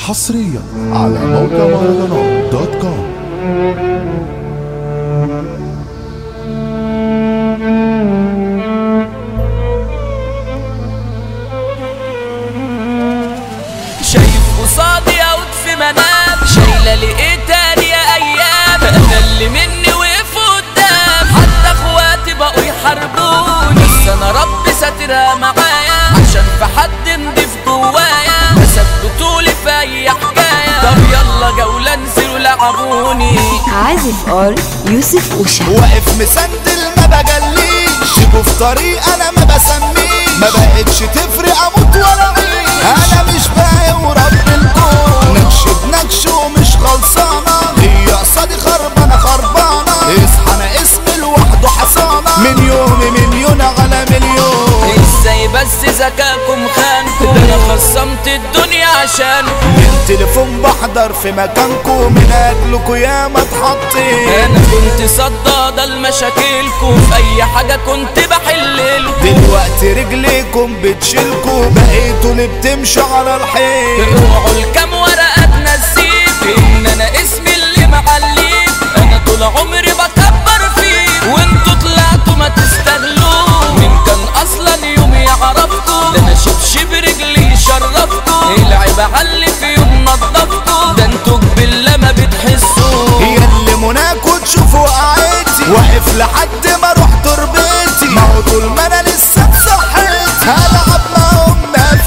حصريا على موقع مهرجانات دوت كوم شايف قصادي اوت في منام شايله لقيت تاني ايام انا اللي مني وقف قدام حتى اخواتي بقوا يحاربوني بس انا ربي ساترها معايا عشان في حد نضيف جوايا ما ثبتولي في اي حكايه طب يلا جوله انزلوا لعبوني عازف ار يوسف وشا واقف مسندل ما بجليش شيبه في طريق انا ما بسميش ما بقتش تفرق اموت ولا اعيش انا مش باقي ورب الكون نكش بنكش ومش خلصانه هي قصادي خربانه خربانه اصحى انا اسمي لوحده حصانه من يومي مليون على مليون ازاي بس ذكاكم خانكم ده انا خصمت الدنيا عشانكم من تليفون بحضر في مكانكم من اجلكوا يا ما اتحطيت انا كنت صدادة لمشاكلكم في اي حاجة كنت بحللكم دلوقتي رجليكم بتشيلكوا بقيتوا اللي بتمشوا على الحيط اوعوا الكام ورقة تنسيك ان انا اسمي اللي معليك انا طول عمري بكبر فيك وانتوا طلعتوا ما تستاهلوه مين كان اصلا يوم يعرفكم ده انا شبشب رجلي يشرفكم العيب علي في يوم نضفكم ده انتوا بالله ما بتحسوا هي اللي مناكوا تشوفوا قعدتي واقف لحد ما اروح تربيتي ما هو طول ما انا لسه بصحتي هلعب معاهم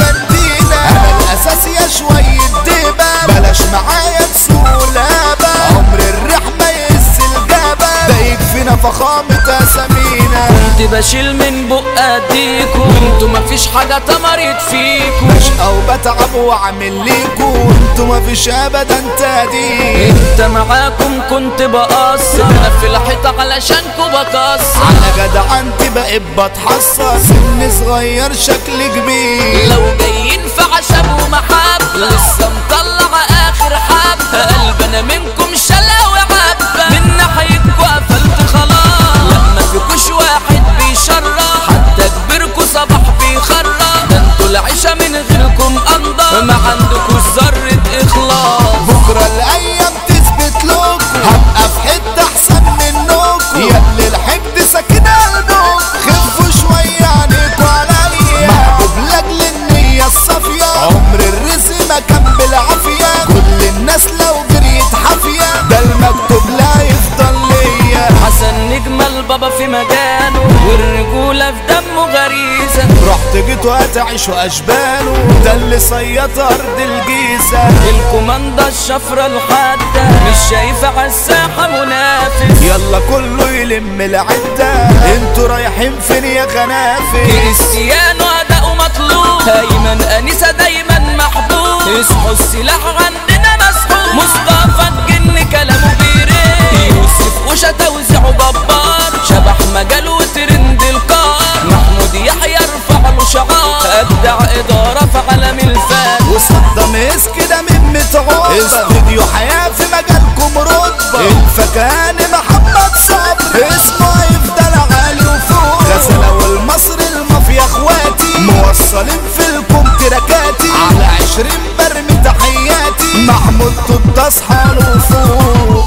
فندينا انا الاساس يا شوية ديبة بلاش معايا تسوق لابة عمر الريح ما يهز الجبل ده يكفينا فخامة اسامينا كنت بشيل من بق اديكوا وانتوا مفيش حاجة تمرت فيكوا بشقى وبتعب واعمل ليكوا وانتوا مفيش ابدا تهديد انت معاكم كنت بقصر انا في الحيطة علشانكوا بكسر على جدع انت بقيت بتحصر سن صغير شكل كبير لو جايين في عشب ومحب لسه مطلع اخر حب قلب انا منكم شلا وعبة من ناحيتكوا قفلت خلاص لما فيكوش واحد بيشرح حتى كبركوا صباح بيخرج ده انتوا العيشة من غيركم انضف ما عندكوش ذرة اخلاص بكرة الايام تثبت لكم هبقى في حتة احسن منكم يا اللي الحقد ساكن قلبكم خفوا شوية عنيكوا عليا محبوب لاجل النية الصافية عمر الرزق ما كان بالعافية كل الناس لو جريت حافية ده المكتوب لا يفضل ليا حسن نجم البابا في مجاله والرجولة في دمه غريزة رحت جيت هتعيشوا اشباله ده اللي صياد ارض الجيزة الكوماندا الشفرة الحادة مش شايفة عالساحة منافس يلا كله يلم العدة انتوا رايحين فين يا خنافس كريستيانو أداؤه مطلوب أيمن أنيسة دايما محبوب اصحوا السلاح عندنا مسحوب مصطفى الجن كلامه بيرين يوسف وشا توزيعه جبار شبح مجاله وترند الكار محمود يحيى ارفع له شعار أبدع إدارة في عالم الفن وصدام اس كده من متعوبة استوديو حياة في مجالكم رتبة الفكان محمد صبري اسمه هيفضل عالي وفوق غزالة والمصري المافيا اخواتي موصلين في الكم تراكاتي على عشرين برمي تحياتي محمود تصحى له فوق